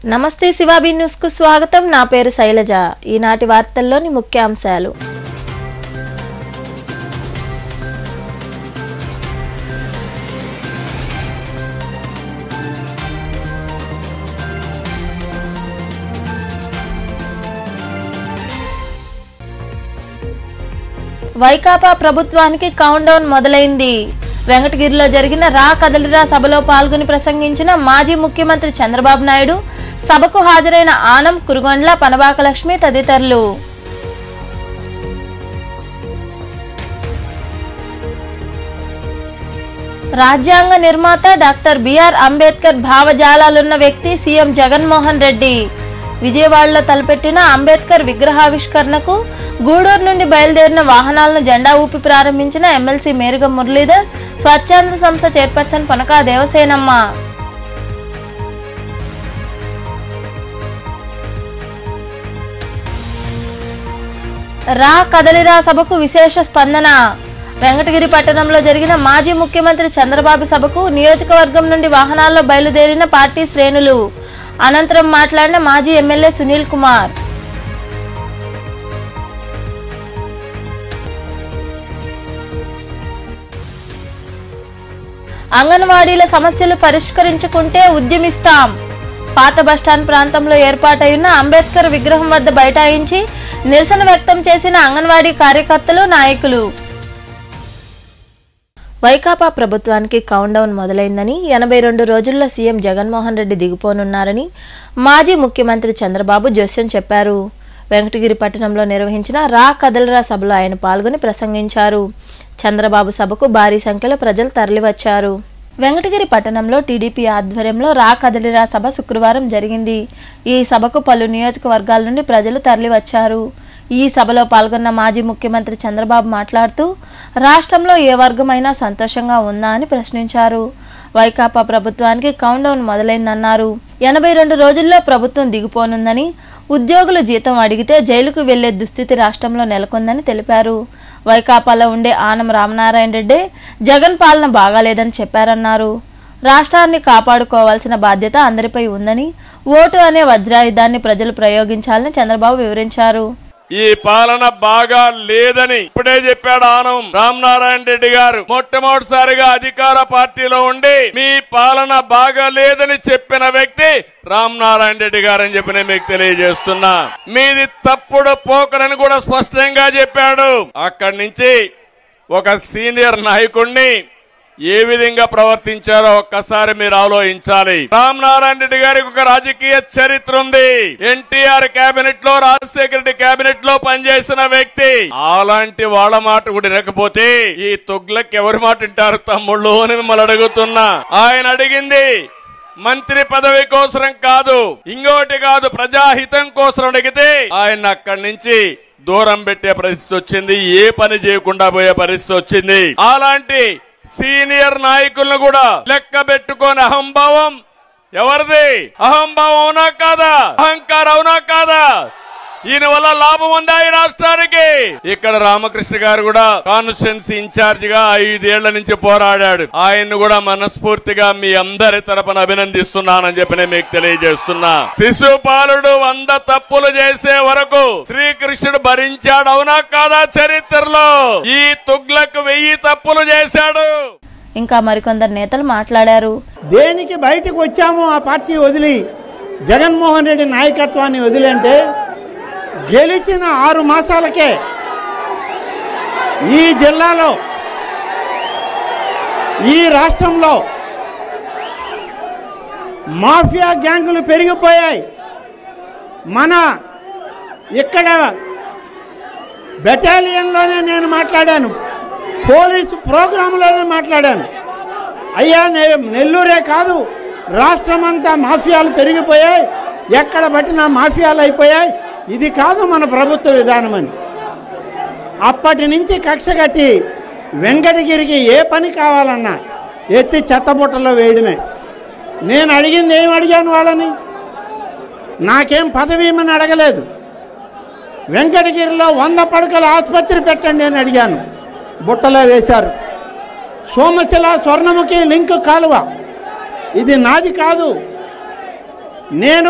నమస్తే శివాబీ న్యూస్ కు స్వాగతం నా పేరు శైలజ ఈనాటి వార్తల్లోని ముఖ్యాంశాలు వైకాపా ప్రభుత్వానికి కౌంట్ డౌన్ మొదలైంది వెంకటగిరిలో జరిగిన రా కదలిరా సభలో పాల్గొని ప్రసంగించిన మాజీ ముఖ్యమంత్రి చంద్రబాబు నాయుడు సభకు హాజరైన ఆనం కురుగొండ్ల పనబాక లక్ష్మి తదితరులు రాజ్యాంగ నిర్మాత డాక్టర్ బిఆర్ అంబేద్కర్ భావజాలాలున్న వ్యక్తి సీఎం జగన్మోహన్ రెడ్డి విజయవాడలో తలపెట్టిన అంబేద్కర్ విగ్రహావిష్కరణకు గూడూరు నుండి బయలుదేరిన వాహనాలను జెండా ఊపి ప్రారంభించిన ఎమ్మెల్సీ మేరుగ మురళీధర్ స్వచ్ఛంద సంస్థ చైర్పర్సన్ పనకా దేవసేనమ్మ రా కదలిరా సభకు విశేష స్పందన వెంకటగిరి పట్టణంలో జరిగిన మాజీ ముఖ్యమంత్రి చంద్రబాబు సభకు నియోజకవర్గం నుండి వాహనాల్లో బయలుదేరిన పార్టీ శ్రేణులు అనంతరం మాట్లాడిన మాజీ ఎమ్మెల్యే సునీల్ కుమార్ అంగన్వాడీల సమస్యలు పరిష్కరించుకుంటే ఉద్యమిస్తాం పాత బస్టాండ్ ప్రాంతంలో ఏర్పాటైన అంబేద్కర్ విగ్రహం వద్ద బైఠాయించి నిరసన వ్యక్తం చేసిన అంగన్వాడీ కార్యకర్తలు నాయకులు వైకాపా ప్రభుత్వానికి కౌంట్ డౌన్ మొదలైందని ఎనభై రెండు రోజుల్లో సీఎం జగన్మోహన్ రెడ్డి దిగిపోనున్నారని మాజీ ముఖ్యమంత్రి చంద్రబాబు జోస్యం చెప్పారు వెంకటగిరి పట్టణంలో నిర్వహించిన రా కదలరా సభలో ఆయన పాల్గొని ప్రసంగించారు చంద్రబాబు సభకు భారీ సంఖ్యలో ప్రజలు తరలివచ్చారు వెంకటగిరి పట్టణంలో టీడీపీ ఆధ్వర్యంలో రా కదలిరా సభ శుక్రవారం జరిగింది ఈ సభకు పలు నియోజకవర్గాల నుండి ప్రజలు తరలివచ్చారు ఈ సభలో పాల్గొన్న మాజీ ముఖ్యమంత్రి చంద్రబాబు మాట్లాడుతూ రాష్ట్రంలో ఏ వర్గమైనా సంతోషంగా ఉందా అని ప్రశ్నించారు వైకాపా ప్రభుత్వానికి కౌంట్ డౌన్ మొదలైందన్నారు ఎనభై రెండు రోజుల్లో ప్రభుత్వం దిగిపోనుందని ఉద్యోగులు జీతం అడిగితే జైలుకు వెళ్లే దుస్థితి రాష్ట్రంలో నెలకొందని తెలిపారు వైకాపాలో ఉండే ఆనం రామనారాయణ రెడ్డి జగన్ పాలన బాగాలేదని చెప్పారన్నారు రాష్ట్రాన్ని కాపాడుకోవాల్సిన బాధ్యత అందరిపై ఉందని ఓటు అనే వజ్రాయుధాన్ని ప్రజలు ప్రయోగించాలని చంద్రబాబు వివరించారు ఈ పాలన బాగా లేదని ఇప్పుడే చెప్పాడు ఆనం రామనారాయణ రెడ్డి గారు మొట్టమొదటిసారిగా అధికార పార్టీలో ఉండి మీ పాలన బాగా లేదని చెప్పిన వ్యక్తి రామనారాయణ రెడ్డి గారు అని చెప్పి నేను మీకు తెలియజేస్తున్నా మీది తప్పుడు పోకడని కూడా స్పష్టంగా చెప్పాడు అక్కడి నుంచి ఒక సీనియర్ నాయకుడిని ఏ విధంగా ప్రవర్తించారో ఒక్కసారి మీరు ఆలోచించాలి రామనారాయణ రెడ్డి గారికి ఒక రాజకీయ చరిత్ర ఉంది ఎన్టీఆర్ కేబినెట్ లో రాజశేఖర రెడ్డి కేబినెట్ లో పనిచేసిన వ్యక్తి అలాంటి వాళ్ళ మాట కూడా వినకపోతే ఈ తొగ్లకి ఎవరి మాట వింటారు తమ్ముళ్ళు అని మిమ్మల్ని అడుగుతున్నా ఆయన అడిగింది మంత్రి పదవి కోసం కాదు ఇంకోటి కాదు ప్రజాహితం కోసం అడిగితే ఆయన అక్కడి నుంచి దూరం పెట్టే పరిస్థితి వచ్చింది ఏ పని చేయకుండా పోయే పరిస్థితి వచ్చింది అలాంటి సీనియర్ నాయకులను కూడా లెక్క పెట్టుకొని అహంభావం ఎవరిది అహంభావం అవునా కాదా అహంకారం అవునా కాదా ఈయన వల్ల లాభం ఉందా ఈ రాష్ట్రానికి ఇక్కడ రామకృష్ణ గారు కూడా కాన్స్టిట్యున్సీ ఇన్ఛార్జ్ గా ఐదేళ్ల నుంచి పోరాడాడు ఆయన్ని కూడా మనస్ఫూర్తిగా మీ అందరి తరపున అభినందిస్తున్నానని చెప్పి నేను మీకు తెలియజేస్తున్నా శిశుపాలుడు వంద తప్పులు చేసే వరకు శ్రీకృష్ణుడు భరించాడు అవునా కాదా చరిత్రలో ఈ తుగ్లకు వెయ్యి తప్పులు చేశాడు ఇంకా మరికొందరు నేతలు మాట్లాడారు దేనికి బయటకు వచ్చామో ఆ పార్టీ వదిలి జగన్మోహన్ రెడ్డి నాయకత్వాన్ని వదిలంటే గెలిచిన ఆరు మాసాలకే ఈ జిల్లాలో ఈ రాష్ట్రంలో మాఫియా గ్యాంగులు పెరిగిపోయాయి మన ఇక్కడ బెటాలియన్లోనే నేను మాట్లాడాను పోలీసు ప్రోగ్రాంలోనే మాట్లాడాను అయ్యా నె- నెల్లూరే కాదు రాష్ట్రమంతా మాఫియాలు పెరిగిపోయాయి ఎక్కడ పట్టినా మాఫియాలు అయిపోయాయి ఇది కాదు మన ప్రభుత్వ విధానం అని అప్పటి నుంచి కక్ష కట్టి వెంకటగిరికి ఏ పని కావాలన్నా ఎత్తి చెత్తబుట్టలో వేయడమే నేను అడిగింది ఏం అడిగాను వాళ్ళని నాకేం పదవి ఇమ్మని అడగలేదు వెంకటగిరిలో వంద పడకల ఆసుపత్రి పెట్టండి అని అడిగాను బుట్టలో వేశారు సోమశిల స్వర్ణముఖి లింక్ కాలువ ఇది నాది కాదు నేను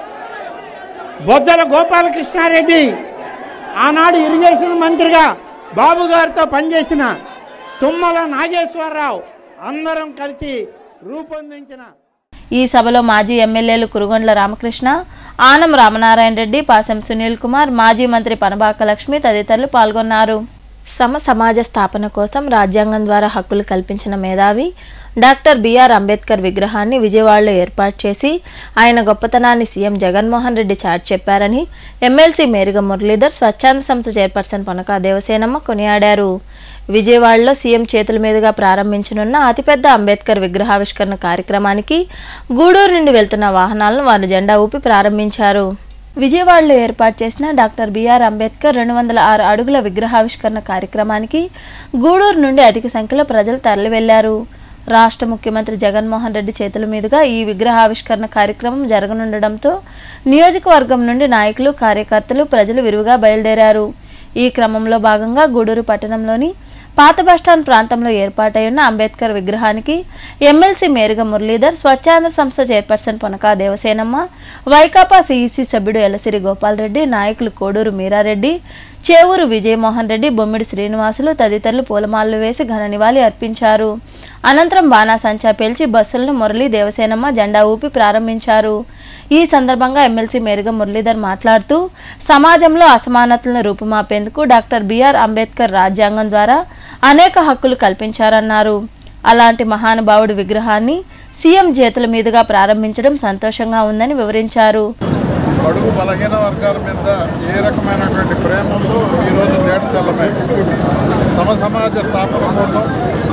బొజ్జల గోపాలకృష్ణారెడ్డి ఆనాడు ఇరిగేషన్ మంత్రిగా బాబు గారితో పనిచేసిన తుమ్మల నాగేశ్వరరావు అందరం కలిసి రూపొందించిన ఈ సభలో మాజీ ఎమ్మెల్యేలు కురుగొండ్ల రామకృష్ణ ఆనం రామనారాయణ రెడ్డి పాసం సునీల్ కుమార్ మాజీ మంత్రి పనబాక లక్ష్మి తదితరులు పాల్గొన్నారు సమ సమాజ స్థాపన కోసం రాజ్యాంగం ద్వారా హక్కులు కల్పించిన మేధావి డాక్టర్ బిఆర్ అంబేద్కర్ విగ్రహాన్ని విజయవాడలో ఏర్పాటు చేసి ఆయన గొప్పతనాన్ని సీఎం జగన్మోహన్ రెడ్డి చాటి చెప్పారని ఎమ్మెల్సీ మేరుగ మురళీధర్ స్వచ్ఛంద సంస్థ చైర్పర్సన్ పొనక దేవసేనమ్మ కొనియాడారు విజయవాడలో సీఎం చేతుల మీదుగా ప్రారంభించనున్న అతిపెద్ద అంబేద్కర్ విగ్రహావిష్కరణ కార్యక్రమానికి గూడూరు నుండి వెళ్తున్న వాహనాలను వారు జెండా ఊపి ప్రారంభించారు విజయవాడలో ఏర్పాటు చేసిన డాక్టర్ బిఆర్ అంబేద్కర్ రెండు వందల ఆరు అడుగుల విగ్రహావిష్కరణ కార్యక్రమానికి గూడూరు నుండి అధిక సంఖ్యలో ప్రజలు తరలి వెళ్లారు రాష్ట్ర ముఖ్యమంత్రి జగన్మోహన్ రెడ్డి చేతుల మీదుగా ఈ విగ్రహావిష్కరణ కార్యక్రమం జరగనుండడంతో నియోజకవర్గం నుండి నాయకులు కార్యకర్తలు ప్రజలు విరివిగా బయలుదేరారు ఈ క్రమంలో భాగంగా గూడూరు పట్టణంలోని పాత బస్టాండ్ ప్రాంతంలో ఏర్పాటై ఉన్న అంబేద్కర్ విగ్రహానికి ఎమ్మెల్సీ మేరుగ మురళీధర్ స్వచ్ఛంద సంస్థ చైర్పర్సన్ పొనకా దేవసేనమ్మ వైకాపా సిఇసి సభ్యుడు ఎలసిరి గోపాల్ రెడ్డి నాయకులు కోడూరు మీరారెడ్డి చేవూరు విజయమోహన్ రెడ్డి బొమ్మిడి శ్రీనివాసులు తదితరులు పూలమాలలు వేసి ఘన నివాళి అర్పించారు అనంతరం బాణాసంచా పేల్చి బస్సులను మురళీ దేవసేనమ్మ జెండా ఊపి ప్రారంభించారు ఈ సందర్భంగా ఎమ్మెల్సీ మేరుగ మురళీధర్ మాట్లాడుతూ సమాజంలో అసమానతలను రూపుమాపేందుకు డాక్టర్ బిఆర్ అంబేద్కర్ రాజ్యాంగం ద్వారా అనేక హక్కులు కల్పించారన్నారు అలాంటి మహానుభావుడి విగ్రహాన్ని సీఎం చేతుల మీదుగా ప్రారంభించడం సంతోషంగా ఉందని వివరించారు బడుగు బలహీన వర్గాల మీద ఏ రకమైనటువంటి ప్రేమ ఉందో ఈరోజు తేటతెల్లమే సమ సమాజ స్థాపన కోసం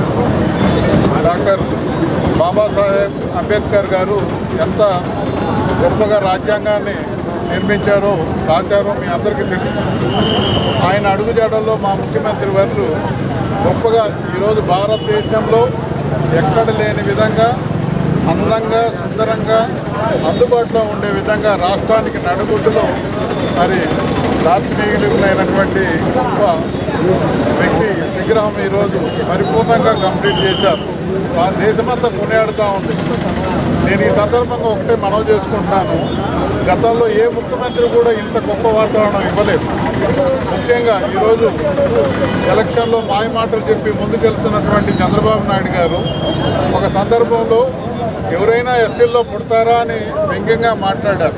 డాక్టర్ బాబాసాహెబ్ అంబేద్కర్ గారు ఎంత గొప్పగా రాజ్యాంగాన్ని నిర్మించారో రాశారో మీ అందరికీ తెలుసు ఆయన అడుగుజాడల్లో మా ముఖ్యమంత్రి వారు గొప్పగా ఈరోజు భారతదేశంలో ఎక్కడ లేని విధంగా అందంగా సుందరంగా అందుబాటులో ఉండే విధంగా రాష్ట్రానికి నడుగుడ్డులో మరి దార్శనికులైనటువంటి గొప్ప వ్యక్తి విగ్రహం ఈరోజు పరిపూర్ణంగా కంప్లీట్ చేశారు ఆ దేశమంతా కొనియాడుతూ ఉంది నేను ఈ సందర్భంగా ఒకటే మనవి చేసుకుంటున్నాను గతంలో ఏ ముఖ్యమంత్రి కూడా ఇంత గొప్ప వాతావరణం ఇవ్వలేదు ముఖ్యంగా ఈరోజు ఎలక్షన్లో మాయ మాటలు చెప్పి ముందుకెళ్తున్నటువంటి చంద్రబాబు నాయుడు గారు ఒక సందర్భంలో ఎవరైనా ఎస్సీల్లో పుడతారా అని వ్యంగ్యంగా మాట్లాడారు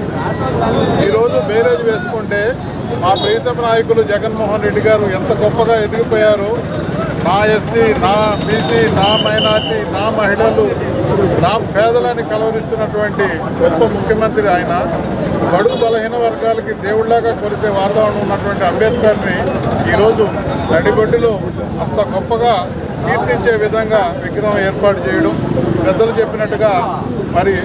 ఈరోజు బేరేజ్ వేసుకుంటే మా ప్రీతమ నాయకులు జగన్మోహన్ రెడ్డి గారు ఎంత గొప్పగా ఎదిగిపోయారో నా ఎస్సీ నా బీసీ నా మైనార్టీ నా మహిళలు నా పేదలని కలవరిస్తున్నటువంటి గొప్ప ముఖ్యమంత్రి ఆయన బడుగు బలహీన వర్గాలకి దేవుళ్లాగా కొలిసే వాతావరణం ఉన్నటువంటి అంబేద్కర్ని ఈరోజు నడిబొడ్డులో అంత గొప్పగా కీర్తించే విధంగా విగ్రహం ఏర్పాటు చేయడం పెద్దలు చెప్పినట్టుగా మరి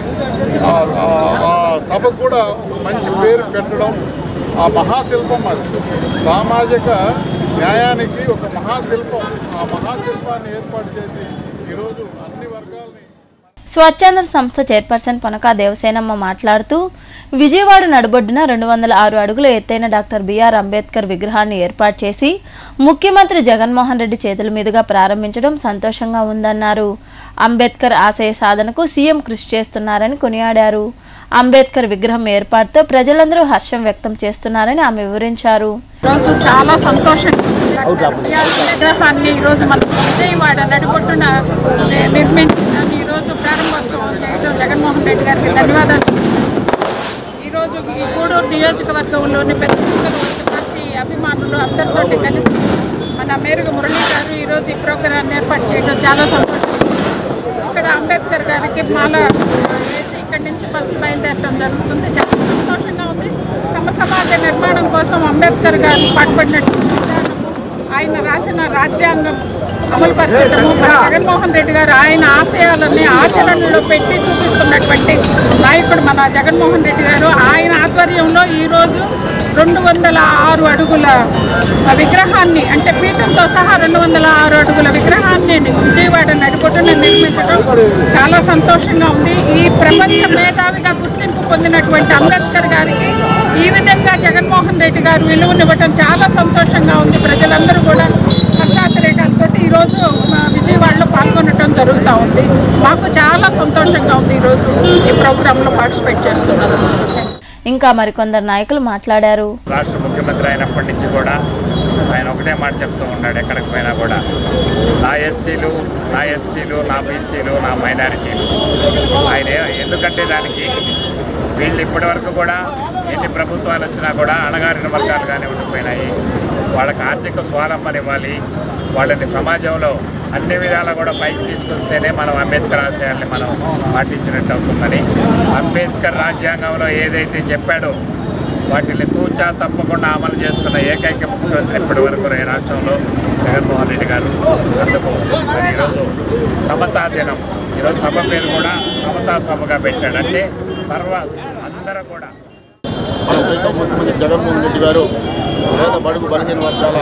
ఆ- ఆ- ఆ సభకు కూడా మంచి పేరు పెట్టడం ఆ మహాశిల్పం అది సామాజిక న్యాయానికి ఒక మహాశిల్పం ఆ మహాశిల్పాన్ని ఏర్పాటు చేసి ఈరోజు అన్ని వర్గాల్ని స్వచ్ఛంద సంస్థ చైర్పర్సన్ పొనకా దేవసేనమ్మ మాట్లాడుతూ విజయవాడ నడుబొడ్డున రెండు వందల ఆరు అడుగుల ఎత్తైన డాక్టర్ బిఆర్ అంబేద్కర్ విగ్రహాన్ని ఏర్పాటు చేసి ముఖ్యమంత్రి జగన్మోహన్ రెడ్డి చేతుల మీదుగా ప్రారంభించడం సంతోషంగా ఉందన్నారు అంబేద్కర్ ఆశయ సాధనకు సీఎం కృషి చేస్తున్నారని కొనియాడారు అంబేద్కర్ విగ్రహం ఏర్పాటుతో ప్రజలందరూ హర్షం వ్యక్తం చేస్తున్నారని ఆమె వివరించారు రోజు చాలా సంతోషంగా ఉంది. విగ్రహాన్ని ఈరోజు మన విజయవాడ నడిపొట్టున ని- నిర్మించిన ఈరోజు ప్రారంభోత్సవం చేయడం జగన్మోహన్ రెడ్డి గారికి ధన్యవాదాలు ఈరోజు ఈ గూడూరు నియోజకవర్గంలోని పెద్ద పెద్దలు, పార్టీ అభిమానులు అందరితోటి కలిసి మన మేరుగు మురళి గారు ఈరోజు ఈ ప్రోగ్రాన్ని ఏర్పాటు చేయడం చాలా సంతోషం ఇక్కడ అంబేద్కర్ గారికి మాల వేసి ఇక్కడి నుంచి ఫస్ట్ బయలుదేరడం జరుగుతుంది చాలా సంతోషంగా ఉంది సమ సమాజ నిర్మాణం కోసం అంబేద్కర్ గారు పాటుపడినట్టు విధానము, ఆయన రాసిన రాజ్యాంగం అమలు పరచడము మన జగన్మోహన్ రెడ్డి గారు ఆయన ఆశయాలని ఆచరణలో పెట్టి చూపిస్తున్నటువంటి నాయకుడు మన జగన్మోహన్ రెడ్డి గారు ఆయన ఆధ్వర్యంలో ఈరోజు రెండు వందల ఆరు అడుగుల విగ్రహాన్ని అంటే పీఠంతో సహా రెండు వందల ఆరు అడుగుల విగ్రహాన్ని విజయవాడ నడిపొట్టున నిర్మించడం చాలా సంతోషంగా ఉంది ఈ ప్రపంచ మేధావిగా గుర్తింపు పొందినటువంటి అంబేద్కర్ గారికి ఈ విధంగా జగన్మోహన్ రెడ్డి గారు విలువనివ్వటం చాలా సంతోషంగా ఉంది ప్రజలందరూ కూడా హర్షాత వ్యతిరేకాలతో ఈరోజు మా విజయవాడలో పాల్గొనడం జరుగుతూ ఉంది మాకు చాలా సంతోషంగా ఉంది ఈరోజు ఈ ప్రోగ్రాంలో పార్టిసిపేట్ చేస్తున్నారు ఇంకా మరికొందరు నాయకులు మాట్లాడారు రాష్ట్ర ముఖ్యమంత్రి అయినప్పటి నుంచి కూడా ఆయన ఒకటే మాట చెప్తూ ఉన్నాడు ఎక్కడికి పోయినా కూడా నా ఎస్సీలు నా ఎస్టీలు నా బీసీలు నా మైనారిటీలు ఆయన ఏ- ఎందుకంటే దానికి వీళ్ళు ఇప్పటి వరకు కూడా ఎన్ని ప్రభుత్వాలు వచ్చినా కూడా అణగారిన వర్గాలుగానే ఉండిపోయినాయి వాళ్ళకి ఆర్థిక స్వాలంబన ఇవ్వాలి వాళ్ళని సమాజంలో అన్ని విధాలా కూడా పైకి తీసుకొస్తేనే మనం అంబేద్కర్ ఆశయాల్ని మనం పాటించినట్టు అవుతుందని అంబేద్కర్ రాజ్యాంగంలో ఏదైతే చెప్పాడో వాటిని తూచా తప్పకుండా అమలు చేస్తున్న ఏకైక ముఖ్యమంత్రి ఇప్పటి వరకు ఈ రాష్ట్రంలో జగన్మోహన్ రెడ్డి గారు అందుకు మరి ఈరోజు సమతా దినం ఈరోజు సభ పేరు కూడా సమతా సభగా పెట్టాడు అంటే సర్వ అందరూ కూడా మన ప్రీతం ముఖ్యమంత్రి జగన్మోహన్ రెడ్డి గారు పేద బడుగు బలహీన వర్గాల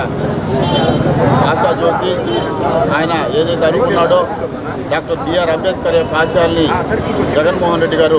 ఆశాజ్యోతి ఆయన ఏదైతే అనుకున్నాడో డాక్టర్ బిఆర్ అంబేద్కర్ యొక్క ఆశయాల్ని జగన్మోహన్ రెడ్డి గారు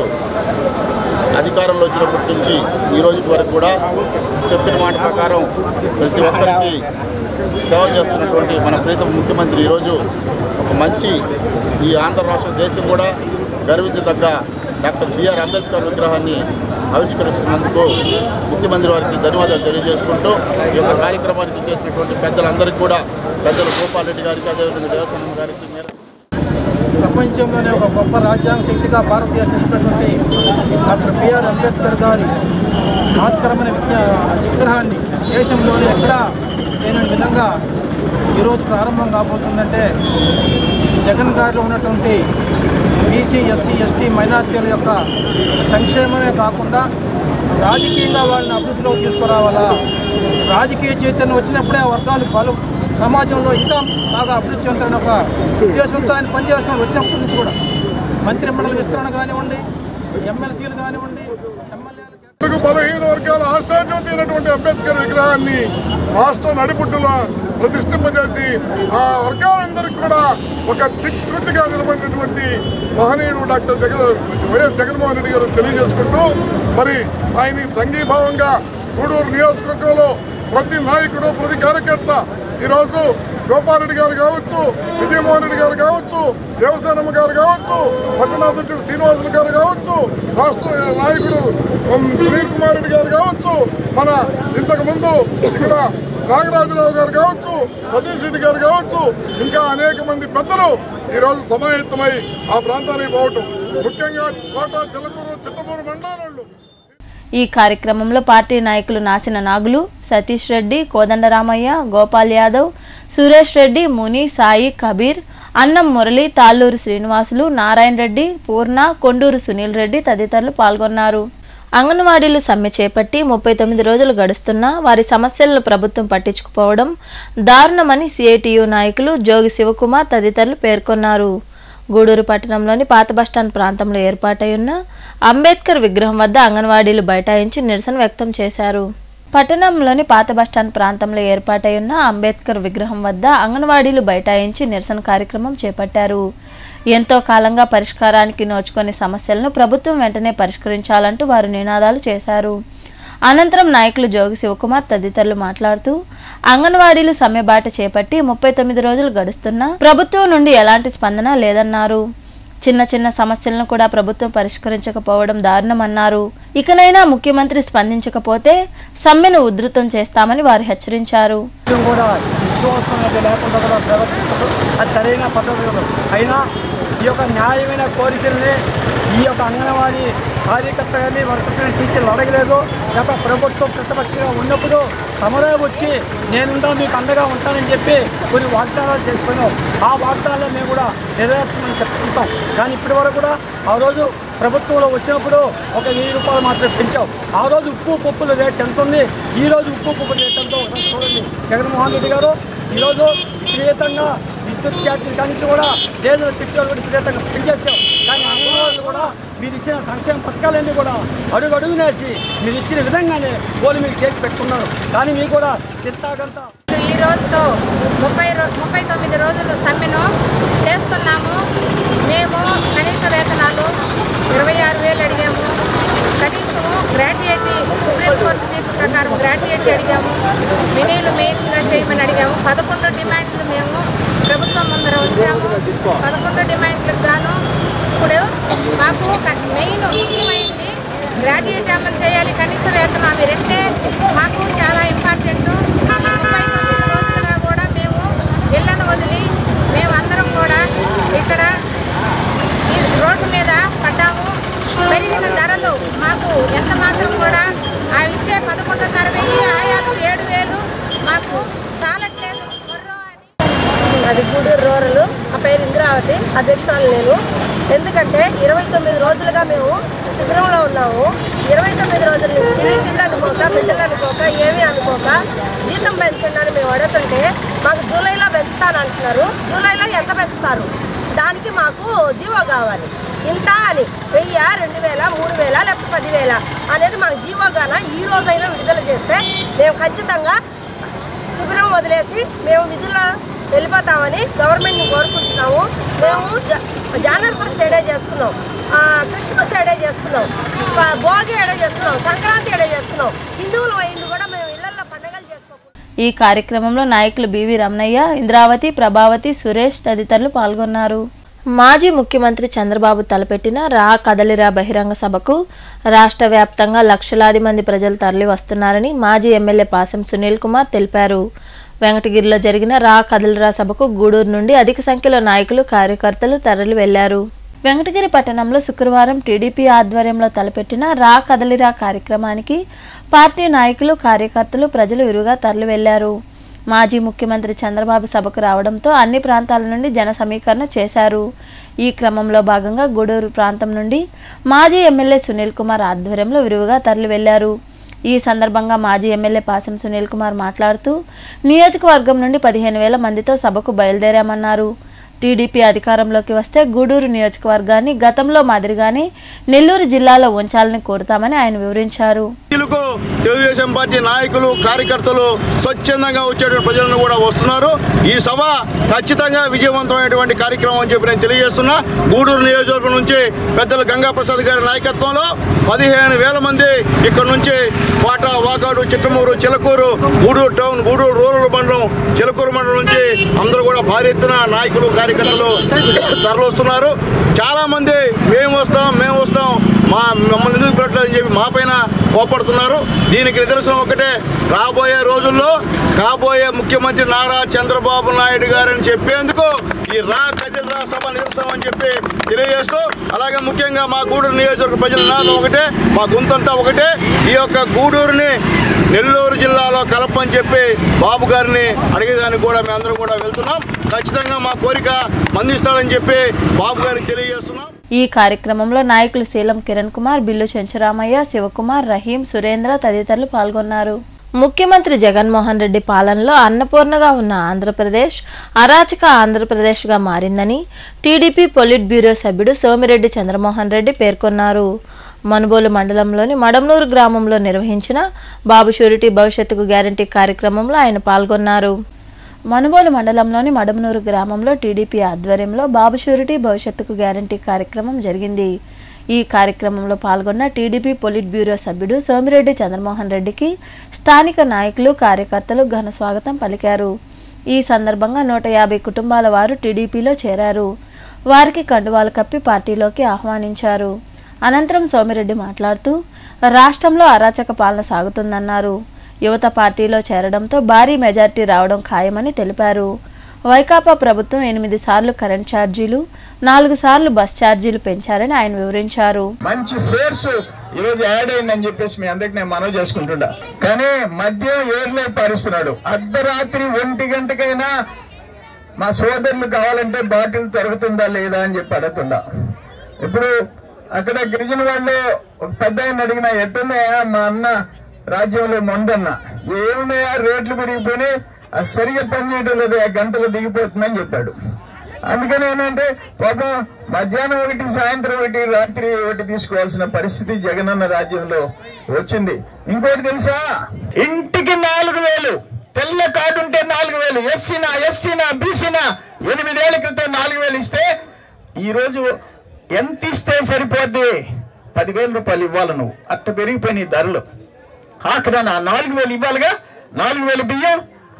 అధికారంలో వచ్చినప్పటి నుంచి ఈ రోజు వరకు కూడా చెప్పిన మాట ప్రకారం ప్రతి ఒక్కరికి సేవ చేస్తున్నటువంటి మన ప్రీతం ముఖ్యమంత్రి ఈరోజు ఒక మంచి ఈ ఆంధ్ర రాష్ట్ర దేశం కూడా గర్వించదగ్గ డాక్టర్ బిఆర్ అంబేద్కర్ విగ్రహాన్ని ఆవిష్కరిస్తున్నందుకు ముఖ్యమంత్రి వారికి ధన్యవాదాలు తెలియజేసుకుంటూ ఈ యొక్క కార్యక్రమానికి చేసినటువంటి పెద్దలందరికీ కూడా పెద్దలు గోపాల్ రెడ్డి గారికి అదేవిధంగా దేవస్థానం గారికి మేర ప్రపంచంలోనే ఒక గొప్ప రాజ్యాంగ శక్తిగా భారతదేశం ఉన్నటువంటి డాక్టర్ బిఆర్ అంబేద్కర్ గారి మహత్తరమైన విజ్ఞా విగ్రహాన్ని దేశంలోనే ఎక్కడా లేని విధంగా ఈరోజు ప్రారంభం కాబోతుందంటే జగన్ గారిలో ఉన్నటువంటి బీసీ ఎస్సీ ఎస్టీ మైనార్టీల యొక్క సంక్షేమమే కాకుండా రాజకీయంగా వాళ్ళని అభివృద్ధిలోకి తీసుకురావాలా రాజకీయ చైతన్యం వచ్చినప్పుడే ఆ వర్గాలు బలు సమాజంలో ఇంకా బాగా అభివృద్ధి చెందాలని ఒక ఉద్దేశంతో ఆయన పనిచేస్తున్నాడు వచ్చినప్పటి నుంచి కూడా మంత్రి మండలి విస్తరణ కానివ్వండి ఎమ్మెల్సీలు కానివ్వండి ఎమ్మెల్యేలు తెలుగు బలహీన వర్గాల ఆశాజ్యోతి అయినటువంటి అంబేద్కర్ విగ్రహాన్ని రాష్ట్ర నడిపుట్టులో ప్రతిష్ఠింపజేసి ఆ వర్గాలందరికీ కూడా ఒక దిక్సూచిగా నిలబడినటువంటి మహనీయుడు డాక్టర్ జగన్ వైఎస్ జగన్మోహన్ రెడ్డి గారు తెలియజేసుకుంటూ మరి ఆయన సంఘీభావంగా గూడూరు నియోజకవర్గంలో ప్రతి నాయకుడు ప్రతి కార్యకర్త ఈరోజు గోపాలరెడ్డి గారు కావచ్చు విజయమోహన్ రెడ్డి గారు కావచ్చు దేవసేనమ్మ గారు కావచ్చు పట్టణాధ్యక్షుడు శ్రీనివాసులు గారు కావచ్చు రాష్ట్ర నాయకుడు ఉమ్, సునీల్ కుమార్ రెడ్డి గారు కావచ్చు మన ఇంతకు ముందు ఇక్కడ నాగరాజరావు గారు కావచ్చు సతీష్ రెడ్డి గారు కావచ్చు ఇంకా అనేక మంది పెద్దలు ఈరోజు సమాయత్తమై ఆ ప్రాంతానికి పోవటం ముఖ్యంగా కోట చిలకూరు చిట్టమూరు మండలాలు ఈ కార్యక్రమంలో పార్టీ నాయకులు నాసిన నాగులు సతీష్ రెడ్డి కోదండరామయ్య గోపాల్ యాదవ్ సురేష్ రెడ్డి ముని సాయి కబీర్ అన్నం మురళి తాళ్ళూరు శ్రీనివాసులు నారాయణ రెడ్డి పూర్ణ కొండూరు సునీల్ రెడ్డి తదితరులు పాల్గొన్నారు అంగన్వాడీలు సమ్మె చేపట్టి ముప్పై తొమ్మిది రోజులు గడుస్తున్నా వారి సమస్యలను ప్రభుత్వం పట్టించుకుపోవడం దారుణమని సిఐటియు నాయకులు జోగి శివకుమార్ తదితరులు పేర్కొన్నారు గూడూరు పట్టణంలోని పాత బస్టాండ్ ప్రాంతంలో ఏర్పాటై ఉన్న అంబేద్కర్ విగ్రహం వద్ద అంగన్వాడీలు బైఠాయించి నిరసన వ్యక్తం చేశారు పట్టణంలోని పాత బస్టాండ్ ప్రాంతంలో ఏర్పాటై ఉన్న అంబేద్కర్ విగ్రహం వద్ద అంగన్వాడీలు బైఠాయించి నిరసన కార్యక్రమం చేపట్టారు ఎంతో కాలంగా పరిష్కారానికి నోచుకొని సమస్యలను ప్రభుత్వం వెంటనే పరిష్కరించాలంటూ వారు నినాదాలు చేశారు అనంతరం నాయకులు జోగి శివకుమార్ తదితరులు మాట్లాడుతూ అంగన్వాడీలు సమ్మెబాట చేపట్టి ముప్పై తొమ్మిది రోజులు గడుస్తున్నా ప్రభుత్వం నుండి ఎలాంటి స్పందన లేదన్నారు చిన్న చిన్న సమస్యలను కూడా ప్రభుత్వం పరిష్కరించకపోవడం దారుణమన్నారు ఇకనైనా ముఖ్యమంత్రి స్పందించకపోతే సమ్మెను ఉధృతం చేస్తామని వారు హెచ్చరించారు కొంచెం కూడా విశ్వాసం అనేది లేకుండా కూడా ప్రవర్తిస్తారు అది సరైన పద్ధతి కాదు. అయినా ఈ యొక్క న్యాయమైన కోరికల్ని ఈ యొక్క అంగన్వాడీ కార్యకర్త కానీ వర్కర్స్ కానీ టీచర్లు అడగలేదు గత ప్రభుత్వం ప్రతిపక్షంగా ఉన్నప్పుడు తమరే వచ్చి నేనుంటా మీకు అండగా ఉంటానని చెప్పి కొన్ని వాగ్దానాలు చేసుకున్నాం ఆ వాగ్దానాలు మేము కూడా నెరవేర్చమని చెప్పుకుంటాం కానీ ఇప్పటి వరకు కూడా ఆ రోజు ప్రభుత్వంలో వచ్చినప్పుడు ఒక వెయ్యి రూపాయలు మాత్రమే పెంచాం ఆ రోజు ఉప్పు పప్పుల రేట్ ఎంత ఉంది ఈ రోజు ఉప్పు పప్పుల రేట్ ఎంత ఒకసారి చూడండి జగన్మోహన్ రెడ్డి గారు ఈరోజు విపరీతంగా విద్యుత్ ఛార్జీలు కానీ కూడా డీజిల్ పెట్రోల్ కూడా విపరీతంగా పెంచేసాం కానీ అంగన్వాడీలు కూడా మీరు ఇచ్చిన సంక్షేమ పథకాలన్నీ కూడా అడుగు అడుగునేసి మీరు ఇచ్చిన విధంగానే వాళ్ళు మీకు చేసి పెట్టుకున్నారు కానీ మీకు కూడా చిత్తాగంతా ఈ రోజుతో ముప్పై రో ముప్పై తొమ్మిది రోజులు సమ్మెను చేస్తున్నాము మేము కనీస వేతనాలు ఇరవై ఆరు వేలు అడిగాము కనీసం గ్రాడ్యుయేట్ సుప్రీంకోర్టు తీర్పు ప్రకారం గ్రాడ్యుయేట్ అడిగాము మినీలు మెయిన్ చేయమని అడిగాము అడిగాము పదకొండు డిమాండ్లు మేము ప్రభుత్వం ముందర ఉంచాము పదకొండు డిమాండ్లకు గాను ఇప్పుడు మాకు క- మెయిన్ ముఖ్యమైనది గ్రాడ్యుయేట్ అమలు చేయాలి కనీస వేతనం అవి రెండే మాకు చాలా ఇంపార్టెంట్ ముప్పై తొమ్మిది రోజులుగా కూడా మేము ఇళ్లను వదిలి మేమందరం కూడా ఇక్కడ ఈ రోడ్డు మీద పడ్డాము పెరిగిన ధరలు మాకు ఎంత మాత్రం కూడా ఆ ఇచ్చే పదకొండున్నర వెయ్యి ఆయాలు ఏడు వేలు మాకు చాలట్లేదు మొర్రో అని అది గూడూరు రూరల్ ఆ పేరు ఇంద్రావతి అధ్యక్షురాలు నేను ఎందుకంటే ఇరవై తొమ్మిది రోజులుగా మేము శిబిరంలో ఉన్నాము ఇరవై తొమ్మిది రోజుల నుంచి ఇల్లు అనుకోక బిడ్డలు అనుకోక ఏమీ అనుకోక జీతం పెంచండి అని మేము అడుగుతుంటే మాకు జూలైలో పెంచుతాను అంటున్నారు జూలైలో ఎంత పెంచుతారు దానికి మాకు జీవో కావాలి ఇంత అని వెయ్యి రెండు వేల మూడు వేల లేకపోతే పదివేల అనేది మాకు జీవోగాన ఈ రోజైనా విడుదల చేస్తే మేము ఖచ్చితంగా శిబిరం వదిలేసి మేము విధుల్లో వెళ్ళిపోతామని గవర్నమెంట్ని కోరుకుంటున్నాము మేము జ- జనవరి ఫస్ట్ ఏడే చేసుకున్నాం ఆ, క్రిస్మస్ ఏడే చేసుకున్నాం ప- భోగి ఏడే చేసుకున్నాం సంక్రాంతి ఏడే చేసుకున్నాం హిందువులు అయింది కూడా మేము ఇళ్లలో పండుగలు చేసుకోకుండా ఈ కార్యక్రమంలో నాయకులు బివి రమణయ్య ఇంద్రావతి ప్రభావతి సురేష్ తదితరులు పాల్గొన్నారు మాజీ ముఖ్యమంత్రి చంద్రబాబు తలపెట్టిన రా కదలిరా బహిరంగ సభకు రాష్ట్ర వ్యాప్తంగా లక్షలాది మంది ప్రజలు తరలి వస్తున్నారని మాజీ ఎమ్మెల్యే పాసం సునీల్ కుమార్ తెలిపారు వెంకటగిరిలో జరిగిన రా కదలిరా సభకు గూడూరు నుండి అధిక సంఖ్యలో నాయకులు కార్యకర్తలు తరలి వెళ్లారు వెంకటగిరి పట్టణంలో శుక్రవారం టీడీపీ ఆధ్వర్యంలో తలపెట్టిన రా కదలిరా కార్యక్రమానికి పార్టీ నాయకులు కార్యకర్తలు ప్రజలు విరుగా తరలి వెళ్లారు మాజీ ముఖ్యమంత్రి చంద్రబాబు సభకు రావడంతో అన్ని ప్రాంతాల నుండి జన సమీకరణ చేశారు ఈ క్రమంలో భాగంగా గూడూరు ప్రాంతం నుండి మాజీ ఎమ్మెల్యే సునీల్ కుమార్ ఆధ్వర్యంలో విరివిగా తరలి వెళ్లారు ఈ సందర్భంగా మాజీ ఎమ్మెల్యే పాసం సునీల్ కుమార్ మాట్లాడుతూ నియోజకవర్గం నుండి పదిహేను వేల మందితో సభకు బయలుదేరామన్నారు టీడీపీ అధికారంలోకి వస్తే గూడూరు నియోజకవర్గాన్ని గతంలో మాదిరిగానే నెల్లూరు జిల్లాలో ఉంచాలని కోరుతామని ఆయన వివరించారు ప్రజలకు తెలుగుదేశం పార్టీ నాయకులు కార్యకర్తలు స్వచ్ఛందంగా వచ్చేటువంటి ప్రజలను కూడా వస్తున్నారు ఈ సభ ఖచ్చితంగా విజయవంతమైనటువంటి కార్యక్రమం అని చెప్పి నేను తెలియజేస్తున్నా గూడూరు నియోజకవర్గం నుంచి పెద్దలు గంగా ప్రసాద్ గారి నాయకత్వంలో పదిహేను వేల మంది ఇక్కడ నుంచి వాట వాకాడు చిట్టమూరు చిలకూరు గూడూరు టౌన్ గూడూరు రూరల్ మండలం చిలకూరు మండలం నుంచి అందరూ కూడా భారీ ఎత్తున నాయకులు కార్యకర్తలు తరలిస్తున్నారు చాలా మంది మేము వస్తాం మేము వస్తాం మా మమ్మల్ని ఎందుకు పెట్టలేదని చెప్పి మా పైన కోపడుతున్నారు దీనికి నిదర్శనం ఒకటే రాబోయే రోజుల్లో కాబోయే ముఖ్యమంత్రి నారా చంద్రబాబు నాయుడు గారని చెప్పేందుకు ఈ రా ప్రజల రా సభ నిరసనం అని చెప్పి తెలియజేస్తూ అలాగే ముఖ్యంగా మా గూడూరు నియోజకవర్గ ప్రజల నాదం ఒకటే మా గుంతంతా ఒకటే ఈ యొక్క గూడూరుని నెల్లూరు జిల్లాలో కలపని చెప్పి బాబు గారిని అడిగేదానికి కూడా మేమందరం కూడా వెళ్తున్నాం ఖచ్చితంగా మా కోరిక మందిస్తాడని చెప్పి బాబు గారికి తెలియజేస్తున్నాం ఈ కార్యక్రమంలో నాయకులు శీలం కిరణ్ కుమార్ బిల్లు చెంచురామయ్య శివకుమార్ రహీం సురేంద్ర తదితరులు పాల్గొన్నారు ముఖ్యమంత్రి జగన్మోహన్ రెడ్డి పాలనలో అన్నపూర్ణగా ఉన్న ఆంధ్రప్రదేశ్ అరాచక ఆంధ్రప్రదేశ్గా మారిందని టీడీపీ పొలిట్ బ్యూరో సభ్యుడు సోమిరెడ్డి చంద్రమోహన్ రెడ్డి పేర్కొన్నారు మనుబోలు మండలంలోని మడమనూరు గ్రామంలో నిర్వహించిన బాబు షూరిటీ భవిష్యత్తుకు గ్యారంటీ కార్యక్రమంలో ఆయన పాల్గొన్నారు మనుబోలు మండలంలోని మడమనూరు గ్రామంలో టీడీపీ ఆధ్వర్యంలో బాబు షూరిటీ భవిష్యత్తుకు గ్యారంటీ కార్యక్రమం జరిగింది ఈ కార్యక్రమంలో పాల్గొన్న టీడీపీ పొలిట్ బ్యూరో సభ్యుడు సోమిరెడ్డి చంద్రమోహన్ రెడ్డికి స్థానిక నాయకులు కార్యకర్తలు ఘన స్వాగతం పలికారు ఈ సందర్భంగా నూట యాభై కుటుంబాల వారు టీడీపీలో చేరారు వారికి కండువాలు కప్పి పార్టీలోకి ఆహ్వానించారు అనంతరం సోమిరెడ్డి మాట్లాడుతూ రాష్ట్రంలో అరాచక పాలన సాగుతుందన్నారు యువత పార్టీలో చేరడంతో భారీ మెజార్టీ రావడం ఖాయమని తెలిపారు వైకాపా ప్రభుత్వం ఎనిమిది సార్లు కరెంట్ ఛార్జీలు నాలుగు సార్లు బస్ ఛార్జీలు పెంచారని ఆయన వివరించారు మంచి ఫోర్స్ ఈరోజు యాడ్ అయిందని చెప్పేసి మీ అందరికి నేను మనవి చేసుకుంటుండా కానీ మద్యం ఏర్లే పారిస్తున్నాడు అర్ధరాత్రి ఒంటి గంటకైనా మా సోదరులు కావాలంటే బాటిల్ దొరుకుతుందా లేదా అని చెప్పి అడుగుతుండా ఇప్పుడు అక్కడ గిరిజన వాళ్ళు ఒక పెద్ద ఆయన అడిగిన ఎట్టున్నాయా మా అన్న రాజ్యంలో మొందన్న ఏమున్నాయా రేట్లు పెరిగిపోయినాయి అది సరిగా పనిచేయడం లేదు ఆ గంటలు దిగిపోతుందని చెప్పాడు అందుకని ఏంటంటే పాపం మధ్యాహ్నం ఒకటి సాయంత్రం ఒకటి రాత్రి ఒకటి తీసుకోవాల్సిన పరిస్థితి జగనన్న రాజ్యంలో వచ్చింది ఇంకోటి తెలుసా ఇంటికి నాలుగు వేలు తెల్ల కార్డు ఉంటే నాలుగు వేలు ఎస్సీనా ఎస్టీనా బీసీనా ఎనిమిదేళ్ల క్రితం నాలుగు వేలు ఇస్తే ఈ రోజు ఎంత ఇస్తే సరిపోద్ది పదివేల రూపాయలు ఇవ్వాలి నువ్వు అట్ట పెరిగిపోయినాయి ధరలు ఆఖరాన ఆ నాలుగు వేలు ఇవ్వాలిగా నాలుగు వేలు బియ్యం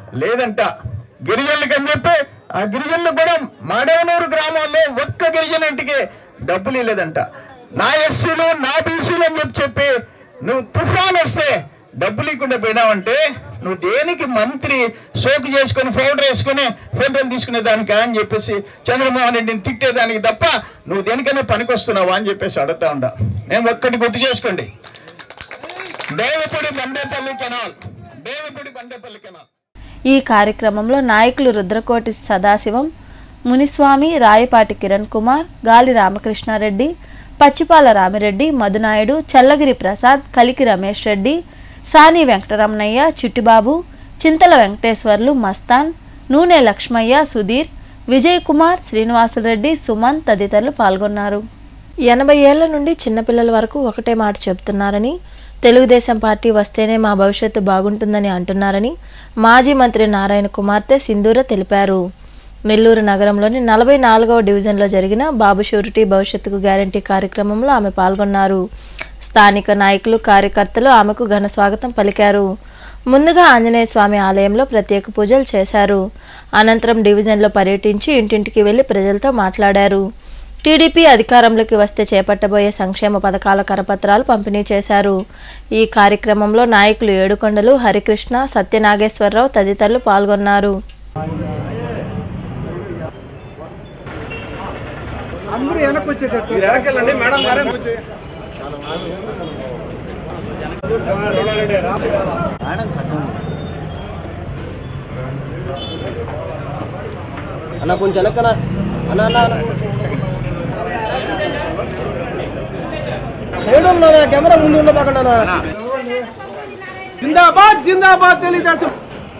లేదంట గిరిజనులకి అని చెప్పి ఆ గిరిజనులు కూడా మాడవనూరు గ్రామంలో ఒక్క గిరిజన ఇంటికి డబ్బులు ఇవ్వలేదంట నా ఎస్సీలు నా బీసీలు అని చెప్పి చెప్పి నువ్వు తుఫాన్ వస్తే డబ్బులు ఇవ్వకుండా పోయినావంటే నువ్వు దేనికి మంత్రి సోకు చేసుకొని పౌడర్ వేసుకొని ఫోటోలు తీసుకునే దానికి అని చెప్పేసి చంద్రమోహన్ రెడ్డిని తిట్టేదానికి తప్ప నువ్వు దేనికైనా పనికొస్తున్నావా అని చెప్పేసి అడుగుతా ఉండా నేను ఒక్కటి గుర్తు చేసుకోండి దేవపూడి బండేపల్లి కెనాల్ దేవపూడి బండేపల్లి కెనాల్ ఈ కార్యక్రమంలో నాయకులు రుద్రకోటి సదాశివం మునిస్వామి రాయపాటి కిరణ్ కుమార్ గాలి రామకృష్ణారెడ్డి పచ్చిపాల రామిరెడ్డి మధునాయుడు చల్లగిరి ప్రసాద్ కలికి రమేష్ రెడ్డి సాని వెంకటరమణయ్య చిట్టిబాబు చింతల వెంకటేశ్వర్లు మస్తాన్ నూనె లక్ష్మయ్య సుధీర్ విజయ్ కుమార్ శ్రీనివాసులరెడ్డి సుమన్ తదితరులు పాల్గొన్నారు ఎనభై ఏళ్ల నుండి చిన్నపిల్లల వరకు ఒకటే మాట చెప్తున్నారని తెలుగుదేశం పార్టీ వస్తేనే మా భవిష్యత్తు బాగుంటుందని అంటున్నారని మాజీ మంత్రి నారాయణ కుమార్తె సింధూర తెలిపారు నెల్లూరు నగరంలోని నలభై నాలుగవ డివిజన్లో జరిగిన బాబు షూరిటీ భవిష్యత్తుకు గ్యారంటీ కార్యక్రమంలో ఆమె పాల్గొన్నారు స్థానిక నాయకులు కార్యకర్తలు ఆమెకు ఘన స్వాగతం పలికారు ముందుగా ఆంజనేయ స్వామి ఆలయంలో ప్రత్యేక పూజలు చేశారు అనంతరం డివిజన్లో పర్యటించి ఇంటింటికి వెళ్లి ప్రజలతో మాట్లాడారు టీడీపీ అధికారంలోకి వస్తే చేపట్టబోయే సంక్షేమ పథకాల కరపత్రాలు పంపిణీ చేశారు ఈ కార్యక్రమంలో నాయకులు ఏడుకొండలు హరికృష్ణ సత్యనాగేశ్వరరావు తదితరులు పాల్గొన్నారు అందరూ వెనక్కి వచ్చేటట్టు వెనకెళ్ళండి మేడం గారే అన్న కొంచెం వెనక్కన అన్న అన్న అన్న. సైడ్ ఉన్నా కెమెరా ముందు ఉండబాకండి అన్న జిందాబాద్ జిందాబాద్ తెలుగుదేశం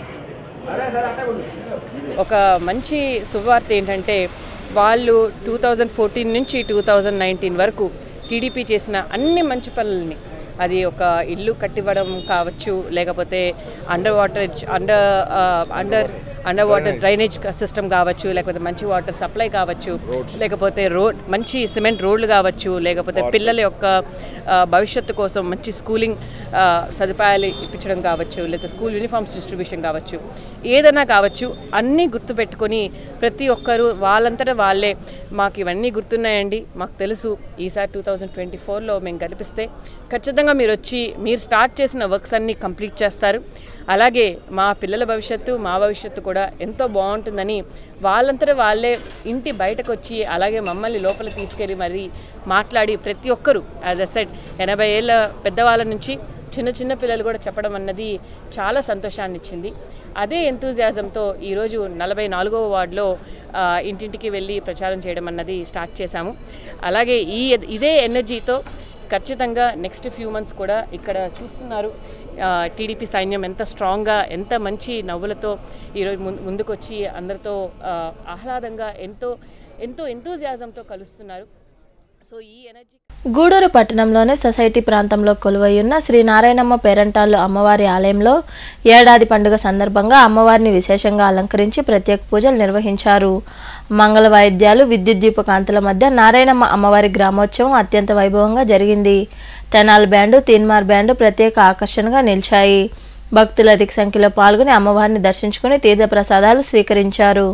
ఒక మంచి శుభవార్త ఏంటంటే వాళ్ళు టూ థౌజండ్ ఫోర్టీన్ నుంచి టూ థౌజండ్ నైన్టీన్ వరకు టీడీపీ చేసిన అన్ని మంచి పనులని అది ఒక ఇల్లు కట్టివ్వడం కావచ్చు లేకపోతే under water under under under water drainage system కావచ్చు లేకపోతే మంచి వాటర్ సప్లై కావచ్చు లేకపోతే రోడ్ మంచి సిమెంట్ రోడ్లు కావచ్చు లేకపోతే పిల్లల యొక్క ఆ, భవిష్యత్తు కోసం మంచి స్కూలింగ్ ఆ, సదుపాయాలు ఇప్పించడం కావచ్చు లేదా స్కూల్ యూనిఫామ్స్ డిస్ట్రిబ్యూషన్ కావచ్చు ఏదైనా కావచ్చు అన్నీ గుర్తుపెట్టుకొని ప్రతి ఒక్కరూ వాళ్ళంతటా వాళ్ళే మాకు ఇవన్నీ గుర్తున్నాయండి మాకు తెలుసు ఈసారి టూ థౌజండ్ ట్వంటీ ఫోర్లో మేము కనిపిస్తే ఖచ్చితంగా మీరు వచ్చి మీరు స్టార్ట్ చేసిన వర్క్స్ అన్నీ కంప్లీట్ చేస్తారు అలాగే మా పిల్లల భవిష్యత్తు మా భవిష్యత్తు కూడా ఎంతో బాగుంటుందని వాళ్ళంతటా వాళ్ళే ఇంటి బయటకు వచ్చి అలాగే మమ్మల్ని లోపల తీసుకెళ్ళి మరి మాట్లాడి ప్రతి ఒక్కరూ యాజ్ అ సెడ్ ఎనభై ఏళ్ళ పెద్దవాళ్ళ నుంచి చిన్న చిన్న పిల్లలు కూడా చెప్పడం అన్నది చాలా సంతోషాన్ని ఇచ్చింది అదే ఎంతూజియాజంతో ఈరోజు నలభై నాలుగవ వార్డులో ఆ, ఇంటింటికి వెళ్ళి ప్రచారం చేయడం అన్నది స్టార్ట్ చేశాము అలాగే ఈ ఇదే ఎనర్జీతో ఖచ్చితంగా నెక్స్ట్ ఫ్యూ మంత్స్ కూడా ఇక్కడ చూస్తున్నారు టీడీపీ సైన్యం ఎంత స్ట్రాంగ్గా ఎంత మంచి నవ్వులతో ఈరోజు ముందు ముందుకొచ్చి అందరితో ఆ, ఆహ్లాదంగా ఎంతో ఎంతో ఎంతూజియాజంతో కలుస్తున్నారు సో ఈ ఎనర్జీ గూడూరు పట్టణంలోని సొసైటీ ప్రాంతంలో కొలువైయున్న శ్రీ నారాయణమ్మ పేరంటాళ్ళు అమ్మవారి ఆలయంలో ఏడాది పండుగ సందర్భంగా అమ్మవారిని విశేషంగా అలంకరించి ప్రత్యేక పూజలు నిర్వహించారు మంగళ వాయిద్యాలు విద్యుత్ దీపకాంతుల మధ్య నారాయణమ్మ అమ్మవారి గ్రామోత్సవం అత్యంత వైభవంగా జరిగింది తెనాల్ బ్యాండు తీన్మార్ బ్యాండు ప్రత్యేక ఆకర్షణగా నిలిచాయి భక్తులు అధిక సంఖ్యలో పాల్గొని అమ్మవారిని దర్శించుకుని తీర్థప్రసాదాలు స్వీకరించారు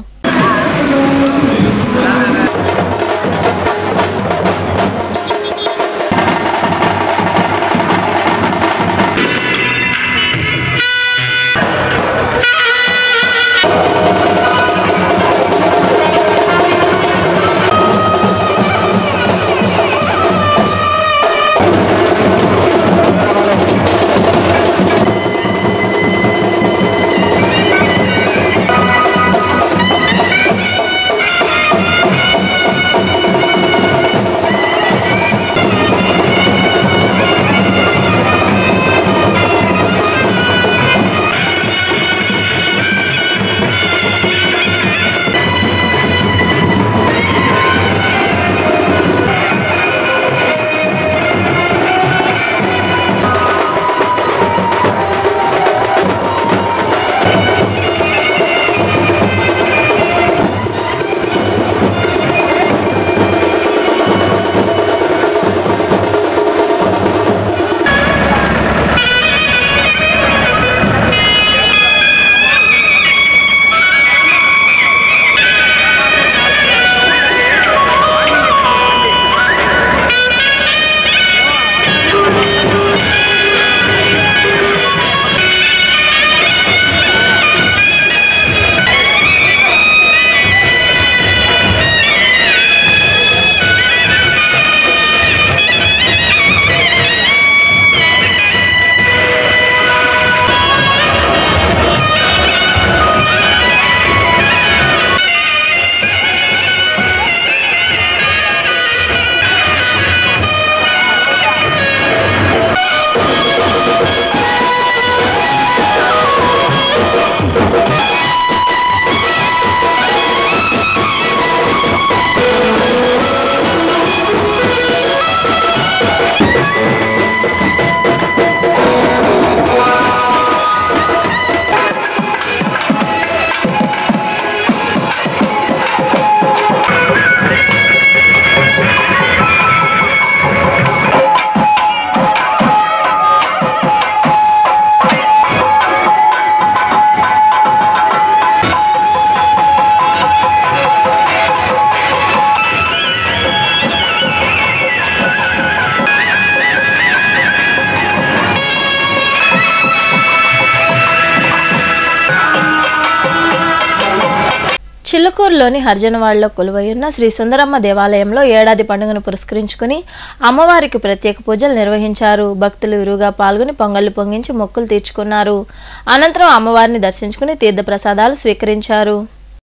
Thank చిల్లుకూరులోని హర్జనవాడలో కొలువైయున్న శ్రీ సుందరమ్మ దేవాలయంలో ఏడాది పండుగను పురస్కరించుకుని అమ్మవారికి ప్రత్యేక పూజలు నిర్వహించారు భక్తులు విరుగా పాల్గొని పొంగళ్లు పొంగించి మొక్కులు తీర్చుకున్నారు అనంతరం అమ్మవారిని దర్శించుకుని తీర్థప్రసాదాలు స్వీకరించారు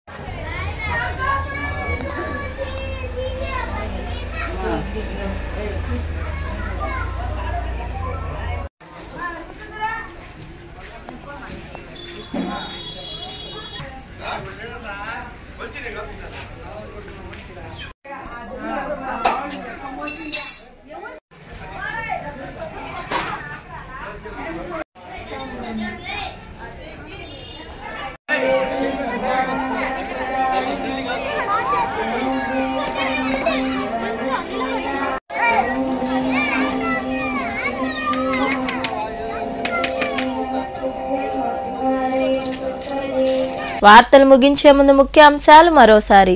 వార్తలు ముగించే ముందు ముఖ్య అంశాలు మరోసారి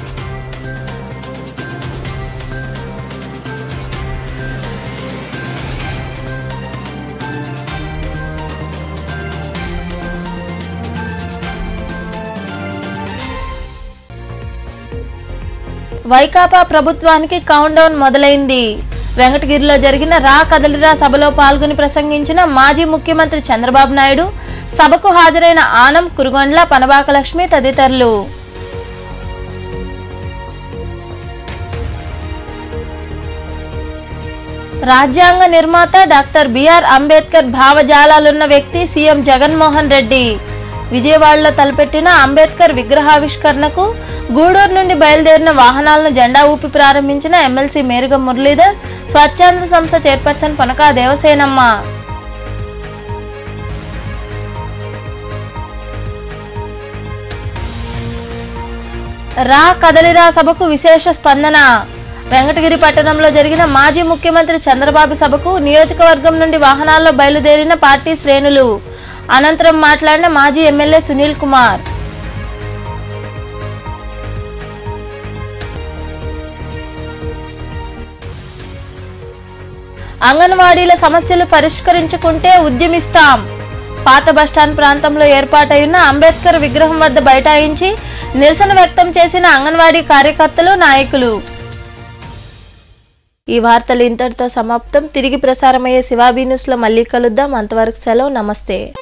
వైకాపా ప్రభుత్వానికి కౌంట్ డౌన్ మొదలైంది వెంకటగిరిలో జరిగిన రా కదలిరా సభలో పాల్గొని ప్రసంగించిన మాజీ ముఖ్యమంత్రి చంద్రబాబు నాయుడు సభకు హాజరైన ఆనం కురుగొండ్ల పనబాక లక్ష్మి తదితరులు రాజ్యాంగ నిర్మాత డాక్టర్ బిఆర్ అంబేద్కర్ భావజాలాలున్న వ్యక్తి సీఎం జగన్మోహన్ రెడ్డి విజయవాడలో తలపెట్టిన అంబేద్కర్ విగ్రహావిష్కరణకు గూడూరు నుండి బయలుదేరిన వాహనాలను జెండా ఊపి ప్రారంభించిన ఎమ్మెల్సీ మేరుగ మురళీధర్ స్వచ్ఛంద సంస్థ చైర్పర్సన్ పనకా దేవసేనమ్మ రా కదలిరా సభకు విశేష స్పందన వెంకటగిరి పట్టణంలో జరిగిన మాజీ ముఖ్యమంత్రి చంద్రబాబు సభకు నియోజకవర్గం నుండి వాహనాల్లో బయలుదేరిన పార్టీ శ్రేణులు అనంతరం మాట్లాడిన మాజీ ఎమ్మెల్యే సునీల్ కుమార్ అంగన్వాడీల సమస్యలు పరిష్కరించుకుంటే ఉద్యమిస్తాం పాత బస్టాండ్ ప్రాంతంలో ఏర్పాటైన అంబేద్కర్ విగ్రహం వద్ద బైఠాయించి నిరసన వ్యక్తం చేసిన అంగన్వాడీ కార్యకర్తలు నాయకులు ఈ వార్తలు ఇంతటితో సమాప్తం తిరిగి ప్రసారమయ్యే శివాబీ న్యూస్లో మళ్ళీ కలుద్దాం అంతవరకు సెలవు నమస్తే